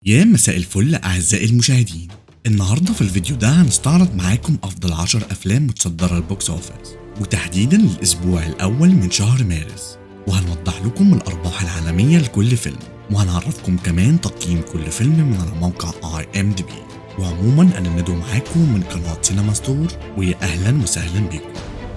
يا مساء الفل أعزائي المشاهدين النهاردة في الفيديو ده هنستعرض معاكم أفضل 10 أفلام متصدرة البوكس أوفيس وتحديدا للأسبوع الأول من شهر مارس وهنوضح لكم الأرباح العالمية لكل فيلم وهنعرفكم كمان تقييم كل فيلم من على موقع اي ام دي بي وعموما أنا ندو معاكم من قناة سينما ستور ويا أهلا وسهلا بيكم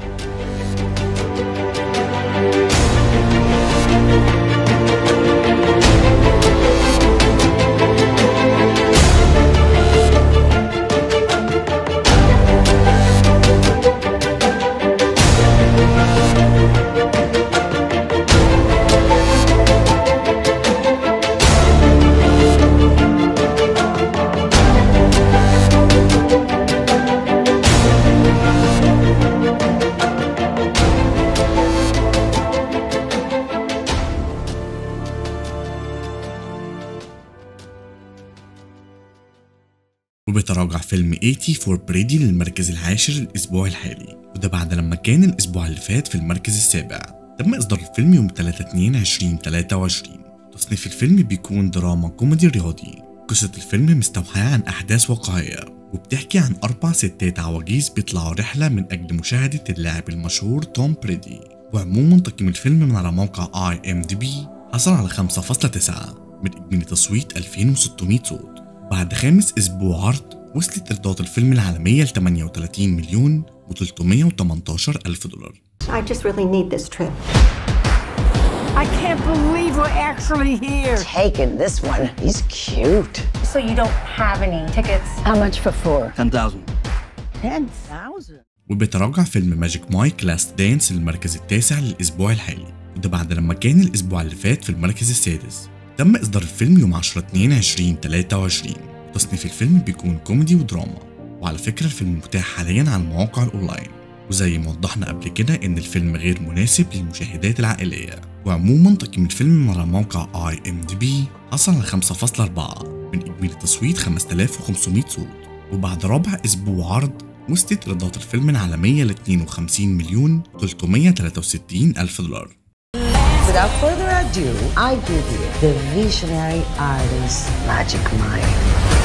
وبيتراجع فيلم 80 فور بريدي للمركز العاشر الأسبوع الحالي وده بعد لما كان الأسبوع اللي فات في المركز السابع تم إصدار الفيلم يوم 3 2 2023 تصنيف الفيلم بيكون دراما كوميدي رياضي قصة الفيلم مستوحاة عن أحداث واقعية وبتحكي عن أربع ستات عواجيز بيطلعوا رحلة من أجل مشاهدة اللاعب المشهور توم بريدي وعموما تقييم الفيلم من على موقع اي ام دي بي حصل على 5.9 من إجمالي تصويت 2600 صوت بعد خامس أسبوع عرض وصلت إيرادات الفيلم العالمية ل 38 مليون و318 ألف دولار I just really need this trip. I can't believe we're actually here. taken this one. He's cute. So you don't have any tickets? How much for four? 10,000. 10,000. وبيتراجع فيلم ماجيك مايك لاست دانس للمركز التاسع للأسبوع الحالي وده بعد لما كان الأسبوع اللي فات في المركز السادس تم إصدار الفيلم يوم 10 2 2023 تصنيف الفيلم بيكون كوميدي ودراما وعلى فكرة الفيلم متاح حاليا على المواقع الأونلاين وزي ما وضحنا قبل كده إن الفيلم غير مناسب للمشاهدات العائلية وعموما تقييم الفيلم على موقع اي ام دي بي حصل على 5.4 من إجمالي تصويت 5500 صوت وبعد رابع أسبوع عرض وصلت إيرادات الفيلم العالمية ل 52 مليون 363 ألف دولار Without further ado, I give you the visionary artist Magic Mike.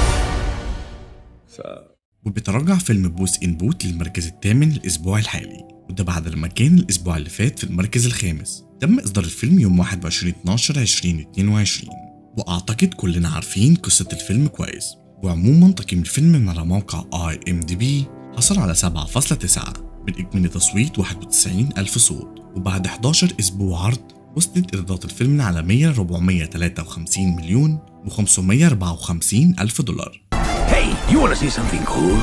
وبيتراجع فيلم بوس ان بوت للمركز الثامن الاسبوع الحالي وده بعد لما كان الاسبوع اللي فات في المركز الخامس تم اصدار الفيلم يوم 21 12 2022 واعتقد كلنا عارفين قصه الفيلم كويس وعموما تقييم الفيلم من على موقع اي ام دي بي حصل على 7.9 من اجمالي تصويت 91 الف صوت وبعد 11 اسبوع عرض وصلت ايرادات الفيلم العالميه ل 453 مليون و554 الف دولار Hey, you want to see something cool?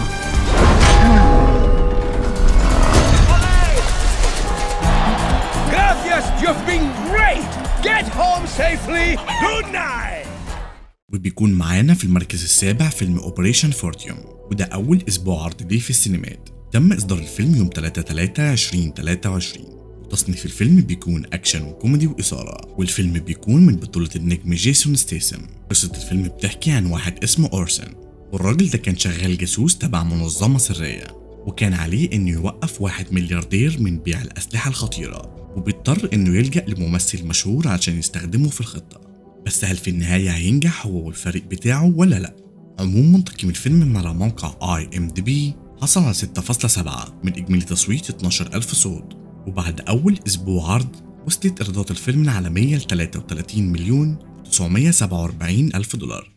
Gracias, you've been great! Get home safely! Good night! وبيكون معانا في المركز السابع فيلم اوبريشن فورتيوم وده اول اسبوع عرض ليه في السينمات تم اصدار الفيلم يوم 3 3 2023 تصنيف الفيلم بيكون اكشن وكوميدي واثاره والفيلم بيكون من بطوله النجم جيسون ستيسم قصه الفيلم بتحكي عن واحد اسمه اورسن والراجل ده كان شغال جاسوس تبع منظمه سريه وكان عليه انه يوقف واحد ملياردير من بيع الاسلحه الخطيره وبيضطر انه يلجا لممثل مشهور عشان يستخدمه في الخطه بس هل في النهاية هينجح هو والفريق بتاعه ولا لأ؟ عموما تقييم الفيلم من على موقع اي ام دي بي حصل على 6.7 من إجمالي تصويت 12000 صوت وبعد أول أسبوع عرض وصلت إيرادات الفيلم العالمية ل 33 مليون 947 ألف دولار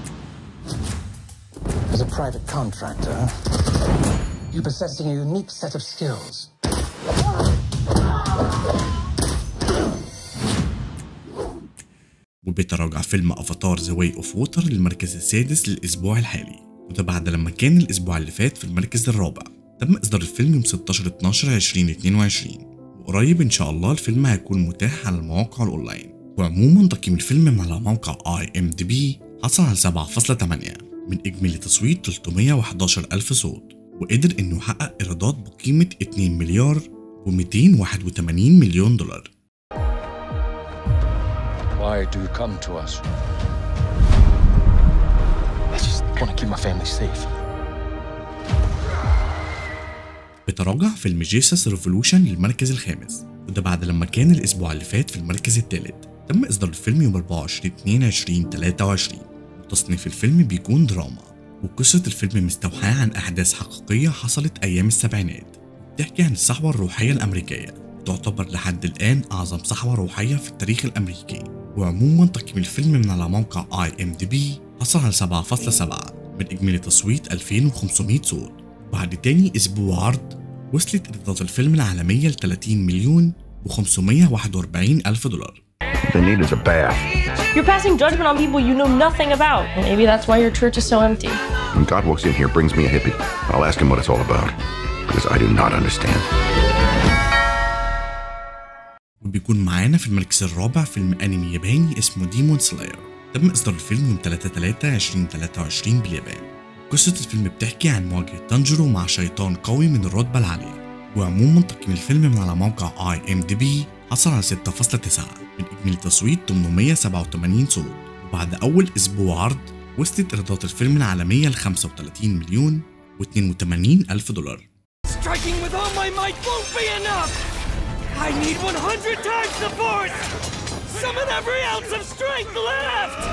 As a private contractor, you possessing a unique set of skills. وبيتراجع فيلم افاتار ذا واي اوف ووتر للمركز السادس للاسبوع الحالي وده بعد لما كان الاسبوع اللي فات في المركز الرابع تم اصدار الفيلم يوم 16 12 2022 وقريب ان شاء الله الفيلم هيكون متاح على المواقع الاونلاين وعموما تقييم الفيلم من على موقع اي ام دي بي حصل على 7.8 من اجمالي تصويت 311 الف صوت وقدر انه يحقق ايرادات بقيمه 2 مليار و281 مليون دولار Why do you come to us? I just want to keep my family safe. بتراجع فيلم جيسس ريفولوشن للمركز الخامس وده بعد لما كان الأسبوع اللي فات في المركز الثالث تم إصدار الفيلم يوم 24 2 2023 وتصنيف الفيلم بيكون دراما وقصة الفيلم مستوحاة عن أحداث حقيقية حصلت أيام السبعينات بتحكي عن الصحوة الروحية الأمريكية تعتبر لحد الآن أعظم صحوة روحية في التاريخ الأمريكي وعموما تقييم الفيلم من على موقع اي ام دي بي حصل على 7.7 من إجمالي تصويت 2500 صوت بعد تاني أسبوع عرض وصلت إيرادات الفيلم العالمية ل 30 مليون و541 ألف دولار They need is a bath. You're passing judgment on people you know nothing about. Maybe that's why your church is so empty. When God walks in here, brings me a hippie, I'll ask him what it's all about. Because I do not understand. وبيكون معانا في المركز الرابع فيلم انمي ياباني اسمه ديمون سلاير تم اصدار الفيلم يوم 3 3 2023 باليابان قصة الفيلم بتحكي عن مواجهة تانجيرو مع شيطان قوي من الرتبة العالية وعموما تقييم الفيلم من على موقع اي ام دي بي حصل على 6.9 من اجمالي تصويت 887 صوت وبعد اول اسبوع عرض وصلت ايرادات الفيلم العالمية ل 35 مليون و82 الف دولار Striking with all my might won't be enough! I need 100 times the force! Summon every ounce of strength left!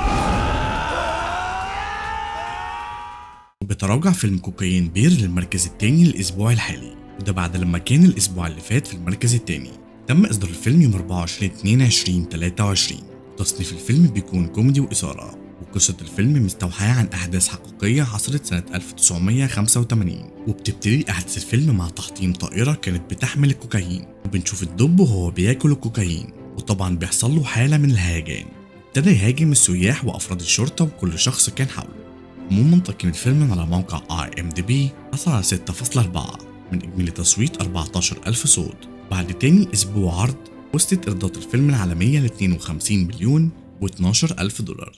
وبتراجع فيلم كوكايين بير للمركز الثاني للأسبوع الحالي وده بعد لما كان الأسبوع اللي فات في المركز الثاني تم إصدار الفيلم يوم 24 2 2023 تصنيف الفيلم بيكون كوميدي وإثارة وقصة الفيلم مستوحاة عن أحداث حقيقية حصلت سنة 1985 وبتبتدي أحداث الفيلم مع تحطيم طائرة كانت بتحمل الكوكايين وبنشوف الدب وهو بياكل الكوكايين وطبعا بيحصل له حالة من الهيجان ابتدى يهاجم السياح وأفراد الشرطة وكل شخص كان حوله عموما تقييم الفيلم على موقع اي ام دي بي حصل على 6.4 من اجمالي تصويت 14000 صوت بعد تاني اسبوع عرض وصلت ايرادات الفيلم العالمية ل 52 مليون و12 ألف دولار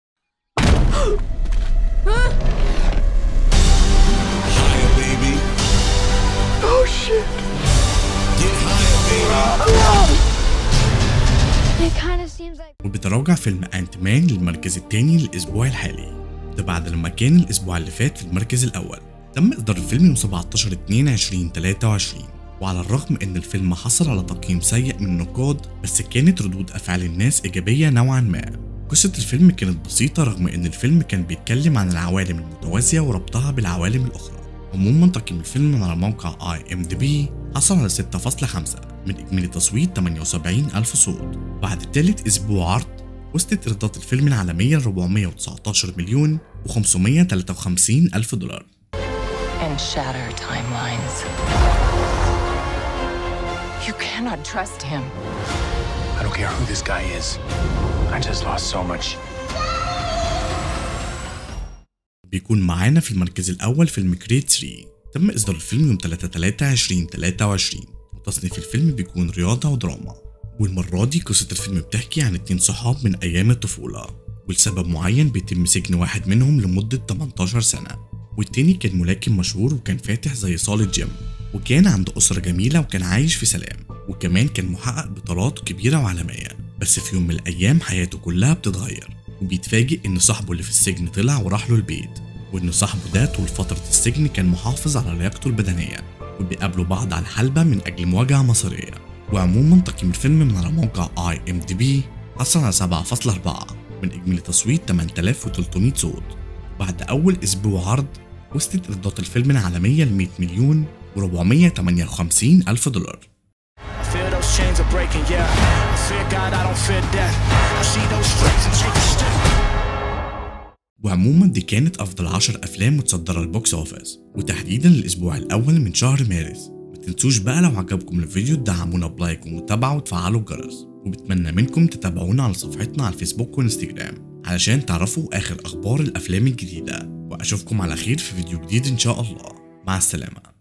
It kind of seems like. وبتراجع فيلم انت مان للمركز الثاني للاسبوع الحالي ده بعد لما كان الاسبوع اللي فات في المركز الاول تم اصدار الفيلم يوم 17 2 2023 وعلى الرغم ان الفيلم حصل على تقييم سيء من النقاد بس كانت ردود افعال الناس ايجابيه نوعا ما قصة الفيلم كانت بسيطة رغم ان الفيلم كان بيتكلم عن العوالم المتوازية وربطها بالعوالم الاخرى عموما تقييم الفيلم من على موقع اي ام دي بي حصل على 6.5 من اجمالي تصويت 78 الف صوت بعد تالت اسبوع عرض وصلت ايرادات الفيلم العالمية ل 419 مليون و553 الف دولار And shatter timelines. You cannot trust him. I don't care who this guy is. I just lost so much. بيكون معانا في المركز الأول فيلم كريد 3 تم إصدار الفيلم يوم 3 3 2023 وتصنيف الفيلم بيكون رياضة ودراما والمرة دي قصة الفيلم بتحكي عن اتنين صحاب من أيام الطفولة ولسبب معين بيتم سجن واحد منهم لمدة 18 سنة والتاني كان ملاكم مشهور وكان فاتح زي صالة جيم وكان عنده أسرة جميلة وكان عايش في سلام وكمان كان محقق بطولات كبيرة وعالمية بس في يوم من الأيام حياته كلها بتتغير وبيتفاجئ إن صاحبه اللي في السجن طلع وراح له البيت وإن صاحبه ده طول فترة السجن كان محافظ على لياقته البدنية وبيقابلوا بعض على الحلبة من أجل مواجهة مصيرية وعموما تقييم الفيلم من على موقع اي ام دي بي حصل على 7.4 من إجمالي تصويت 8300 صوت بعد أول أسبوع عرض وصلت إيرادات الفيلم العالمية ل 100 مليون و458 ألف دولار I feel those chains are breaking, yeah. I fear God, I don't fear death. I see those stripes and take a step. وعموما دي كانت أفضل 10 أفلام متصدرة البوكس أوفيس وتحديدا الأسبوع الأول من شهر مارس ما تنسوش بقى لو عجبكم الفيديو تدعمونا بلايك ومتابعة وتفعلوا الجرس وبتمنى منكم تتابعونا على صفحتنا على الفيسبوك وانستجرام علشان تعرفوا آخر أخبار الأفلام الجديدة وأشوفكم على خير في فيديو جديد إن شاء الله مع السلامة